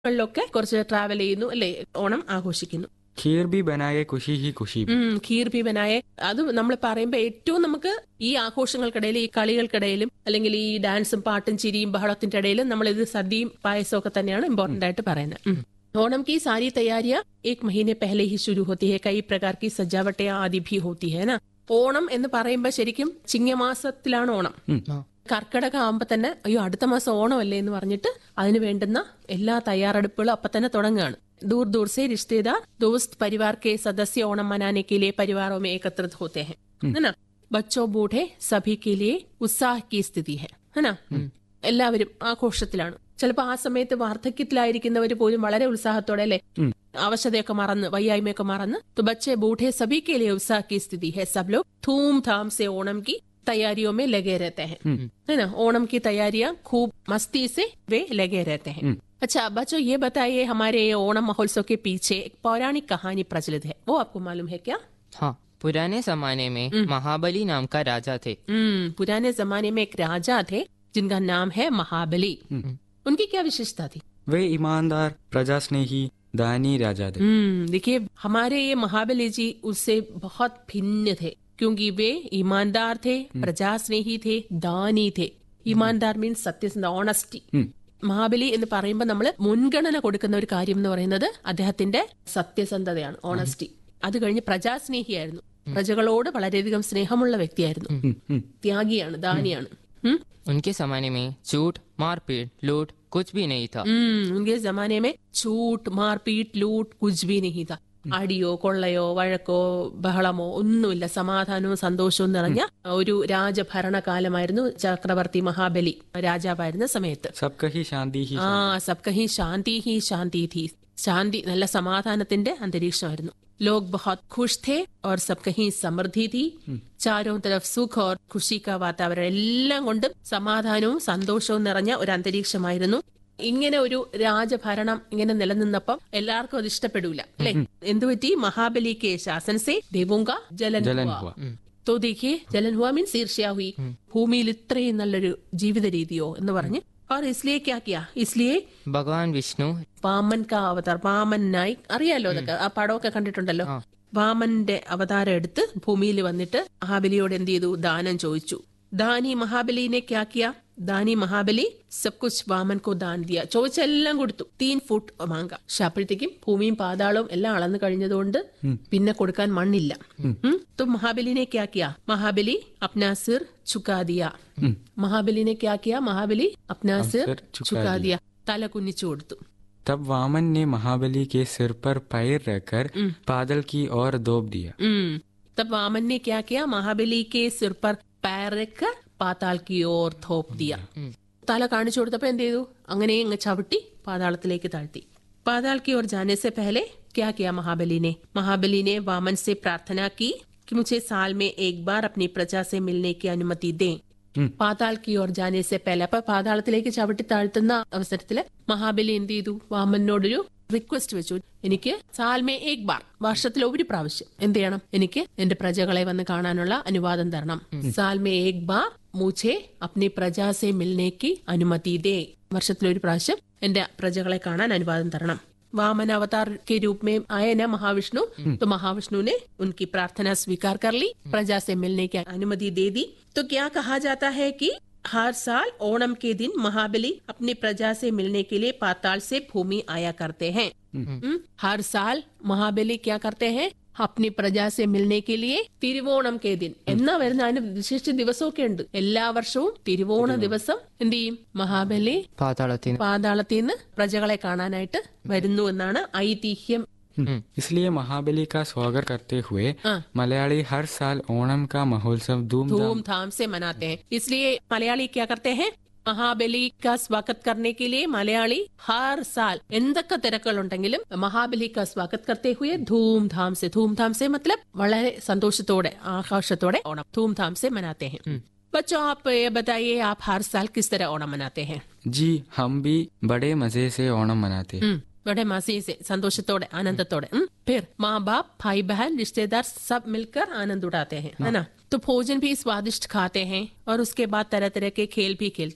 ങ്ങളിലൊക്കെ കുറച്ച് ട്രാവൽ ചെയ്യുന്നു അല്ലെ ഓണം ആഘോഷിക്കുന്നു खीर भी बनाए खुशी ही खुशी भी ഉം, ഖീർ ബി ബനായെ അത് നമ്മൾ പറയുമ്പോൾ ഏറ്റവും നമുക്ക് ഈ ആഘോഷങ്ങൾക്കിടയിൽ ഈ കളികൾക്കിടയിലും അല്ലെങ്കിൽ ഈ ഡാൻസും പാട്ടും ചിരിയും ബഹളത്തിന്റെ ഇടയിലും നമ്മൾ ഇത് സദ്യയും പായസവും ഒക്കെ തന്നെയാണ് ഇമ്പോർട്ടന്റ് ആയിട്ട് പറയുന്നത് ഉം. ओणम की सारी तैयारियां एक महीने पहले ही शुरू होती है कई प्रकार की सजावटें आदि भी होती है ना ഓണം എന്ന് പറയുമ്പോൾ ശരിക്കും ചിങ്ങമാസത്തിലാണ് ഓണം കർക്കിടക ആകുമ്പോ തന്നെ അയ്യോ അടുത്ത മാസം ഓണമല്ലേ എന്ന് പറഞ്ഞിട്ട് അതിന് വേണ്ടുന്ന എല്ലാ തയ്യാറെടുപ്പുകളും അപ്പൊ തന്നെ തുടങ്ങുകയാണ് दूर दूर से रिश्तेदार दोस्त परिवार के सदस्य ओणम मनाने के लिए परिवारों में एकत्रित होते हैं है ना बच्चों बूढ़े सभी के लिए उत्साह की स्थिति है है ना എല്ലാവരും ആഘോഷത്തിലാണ് ചിലപ്പോൾ ആ സമയത്ത് വാർദ്ധക്യത്തിലായിരിക്കുന്നവർ പോലും വളരെ ഉത്സാഹത്തോടെ അല്ലെ അവശതയൊക്കെ മറന്ന് വയ്യായ്മയൊക്കെ മറന്ന് तो बच्चे बूढ़े सभी के लिए उत्साह की स्थिति है सब लोग धूमधाम से ओणम की तैयारियों में लगे रहते हैं है ना ओणम की तैयारियां खूब मस्ती से वे लगे रहते हैं अच्छा बच्चों ये बताइए हमारे ये ओणम महोत्सव के पीछे एक पौराणिक कहानी प्रचलित है वो आपको मालूम है क्या हाँ पुराने जमाने में महाबली नाम का राजा थे हम्म पुराने जमाने में एक राजा थे जिनका नाम है महाबली उनकी क्या विशेषता थी वे ईमानदार प्रजा स्नेही दानी राजा थे हम्म देखिए हमारे ये महाबली जी उससे बहुत भिन्न थे क्योंकि वे ईमानदार थे प्रजा स्नेही थे दानी थे ईमानदाർ മീൻസ് സത്യസന്ധ ഓണസ്റ്റി മഹാബലി എന്ന് പറയുമ്പോൾ നമ്മൾ മുൻഗണന കൊടുക്കുന്ന ഒരു കാര്യം എന്ന് പറയുന്നത് അദ്ദേഹത്തിന്റെ സത്യസന്ധതയാണ് ഓണസ്റ്റി അത് കഴിഞ്ഞ് പ്രജാസ്നേഹിയായിരുന്നു പ്രജകളോട് വളരെയധികം സ്നേഹമുള്ള വ്യക്തിയായിരുന്നു ത്യാഗിയാണ് ദാനിയാണ് ഉം. उनके जमाने में झूठ मारपीट लूट कुछ भी नहीं था ഉം, ഉൻകെ ജമാനെ മേ ചൂട്ട് മാർപീട്ട് ലൂട്ട് കുച്ച് ബി നഹി താ അടിയോ കൊള്ളയോ വഴക്കോ ബഹളമോ ഒന്നുമില്ല സമാധാനവും സന്തോഷവും നിറഞ്ഞ ഒരു രാജഭരണകാലമായിരുന്നു ചക്രവർത്തി മഹാബലി രാജാവായിരുന്ന സമയത്ത് सबका ही शांति ही ആ സബ്കഹി ശാന്തി ഹി ശാന്തി थी ശാന്തി നല്ല സമാധാനത്തിന്റെ അന്തരീക്ഷമായിരുന്നു लोग बहुत खुश थे और सब कहीं समृद्धि थी चारों तरफ सुख और खुशी का वातावरण എല്ലാം കൊണ്ടും സമാധാനവും സന്തോഷവും നിറഞ്ഞ ഒരു അന്തരീക്ഷമായിരുന്നു ഇങ്ങനെ ഒരു രാജഭരണം ഇങ്ങനെ നിലനിന്നപ്പം എല്ലാവർക്കും അത് ഇഷ്ടപ്പെടൂല അല്ലെ എന്തുപറ്റി മഹാബലിക്ക് ശാസനസെ ദേവുങ്ക ജലൻ जलन ഹുവ. हुआ तो देखिए जलन हुआ मीन्स ഈർഷ്യ हुई ഭൂമിയിൽ ഇത്രയും നല്ലൊരു ജീവിത രീതിയോ എന്ന് പറഞ്ഞ് और इसलिए क्या किया इसलिए भगवान विष्णु വാമൻ കാ അവതാർ വാമനായി അറിയാലോ അതൊക്കെ ആ പടമൊക്കെ കണ്ടിട്ടുണ്ടല്ലോ വാമന്റെ അവതാരം എടുത്ത് ഭൂമിയിൽ വന്നിട്ട് മഹാബലിയോട് എന്ത് ചെയ്തു ദാനം ചോദിച്ചു ദാനി മഹാബലിനെ ക്യാ കിയ ദാനി മഹാബലി സബ് കുച്ച് വാമൻ കോ ദാൻ ദിയ ചോദിച്ചെല്ലാം കൊടുത്തു തീൻ ഫുട്ട് മാങ്ക പക്ഷെ അപ്പോഴത്തേക്കും ഭൂമിയും പാതാളവും എല്ലാം അളന്നു കഴിഞ്ഞതുകൊണ്ട് പിന്നെ കൊടുക്കാൻ മണ്ണില്ല ഉം. तो महाबली ने क्या किया महाबली अपना सिर झुका दिया महाबली ने क्या किया महाबली अपना सिर सिर झुका झुका दिया തല കുനിച്ചു കൊടുത്തു तब वामन ने महाबली के सिर पर पैर रखकर बादल की ओर दौब दिया हम्म तब वामन ने क्या किया महाबली के सिर पर पैर रखकर പാതാൾ की ओर थोप दिया തല കാണിച്ചു കൊടുത്തപ്പോ എന്ത് ചെയ്തു അങ്ങനെ അങ്ങ് ചവിട്ടി പാതാളത്തിലേക്ക് താഴ്ത്തി പാതാൾ की ओर जाने से पहले क्या किया महाबली ने महाबली ने वामन से प्रार्थना की कि मुझे साल में एक बार अपनी प्रजा से मिलने की अनुमति दें പാതാൾ की ओर जाने से पहले അപ്പൊ പാതാളത്തിലേക്ക് ചവിട്ടി താഴ്ത്തുന്ന അവസരത്തില് മഹാബലി എന്ത് ചെയ്തു വാമനോടൊരു റിക്വസ്റ്റ് വെച്ചു എനിക്ക് സാൽമേ ഏക് ബാർ വർഷത്തിൽ ഒരു പ്രാവശ്യം എന്ത് ചെയ്യണം എനിക്ക് എന്റെ പ്രജകളെ വന്ന് കാണാനുള്ള അനുവാദം തരണം സാൽമേ ഏക് ബാർ മുझे अपनी പ്രജാ സെ മിൽനേക്ക് അനുമതി ദേ വർഷത്തിൽ ഒരു പ്രാവശ്യം എന്റെ പ്രജകളെ കാണാൻ അനുവാദം തരണം वामन अवतार के रूप में आए ना महाविष्णु तो महाविष्णु ने उनकी प्रार्थना स्वीकार कर ली प्रजा से मिलने की अनुमति दे दी तो क्या कहा जाता है कि हर साल ओणम के दिन महाबली अपनी प्रजा से मिलने के लिए पाताल से भूमि आया करते हैं हम्म, हर साल महाबली क्या करते हैं अपनी പ്രജാ സെ മിൽനെ കെ ലിയെ തിരുവോണം കെ ദിൻ എന്നാ വരുന്ന അതിന് വിശിഷ്ട ദിവസമൊക്കെ ഉണ്ട് എല്ലാ വർഷവും തിരുവോണ ദിവസം എന്ത് ചെയ്യും മഹാബലി പാതാളത്തിൽ പാതാളത്തിൽ നിന്ന് പ്രജകളെ കാണാനായിട്ട് വരുന്നു എന്നാണ് ഐതിഹ്യം इसलिए महाबली का स्वागत करते हुए हाँ। मलयाली हर साल ओणम का महोत्सव धूमधाम धूमधाम से मनाते हैं इसलिए मलयाली क्या करते हैं മഹാബലി का स्वागत करने के लिए മലയാളി हर साल എന്തൊക്കെ തിരക്കുകളുണ്ടെങ്കിലും മഹാബലി का स्वागत करते हुए धूमधाम से धूमधाम से मतलब വളരെ സന്തോഷത്തോടെ ആഘോഷത്തോടെ ഓണം धूमधाम से मनाते हैं बच्चों आप ये बताइए आप हर साल किस तरह ओणम मनाते हैं जी हम भी बड़े मजे से ओणम मनाते हैं हम्म, बड़े मजे से संतोषത്തോടെ आनंदത്തോടെ हम्म, फिर माँ बाप भाई बहन रिश्तेदार सब मिलकर आनंद उड़ाते हैं है ना तो भोजन भी स्वादिष्ट खाते हैं और उसके बाद तरह तरह के खेल भी खेलते हैं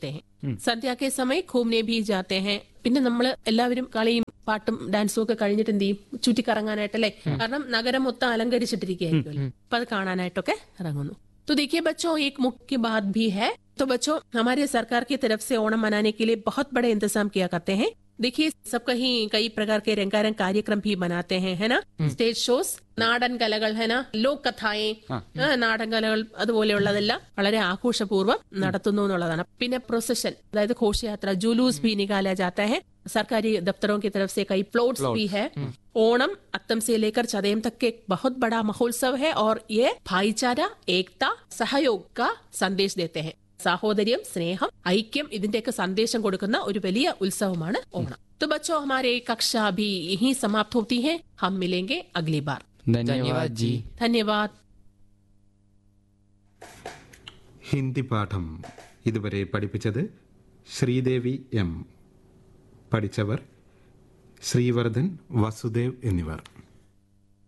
സന്ധ്യ के समय घूमने भी जाते हैं പിന്നെ നമ്മൾ എല്ലാവരും കളിയും പാട്ടും ഡാൻസും ഒക്കെ കഴിഞ്ഞിട്ട് എന്ത് ചെയ്യും ചുറ്റിക്കറങ്ങാനായിട്ടല്ലേ കാരണം നഗരം മൊത്തം അലങ്കരിച്ചിട്ടിരിക്കുകയായിരിക്കുമല്ലോ അപ്പൊ അത് കാണാനായിട്ടൊക്കെ ഇറങ്ങുന്നു तो देखिए बच्चों एक मुख्य बात भी है तो बच्चों हमारे सरकार की तरफ से ओणम मनाने के लिए बहुत बड़े इंतजाम किया करते हैं देखिए सब कहीं कई प्रकार के रंगारंग कार्यक्रम भी बनाते हैं है ना സ്റ്റേജ് ഷോസ് നാടൻ കലകൾ ഹെന ലോക് കഥായെ നാടൻ കലകൾ അതുപോലെയുള്ളതെല്ലാം വളരെ ആഘോഷപൂർവ്വം നടത്തുന്നു എന്നുള്ളതാണ് പിന്നെ പ്രൊസഷൻ അതായത് ഘോഷയാത്ര ജുലൂസ് भी निकाला जाता है सरकारी दफ्तरों की तरफ से कई प्लॉट्स भी है ओणम अत्तम से लेकर चदेम तक के एक बहुत बड़ा महोत्सव है और ये भाईचारा एकता सहयोग का संदेश देते हैं സാഹോദര്യം സ്നേഹം ഐക്യം ഇതിന്റെയൊക്കെ സന്ദേശം കൊടുക്കുന്ന ഒരു വലിയ ഉത്സവമാണ് ഓണം तो बच्चों हमारे कक्षा भी यही समाप्त होती है हम मिलेंगे अगली बार धन्यवाद जी धन्यवाद ഹിന്ദി പാഠം ഇതുവരെ പഠിപ്പിച്ചത് ശ്രീദേവി എം പഠിച്ചവർ ശ്രീവർദ്ധൻ വസുദേവ് എന്നിവർ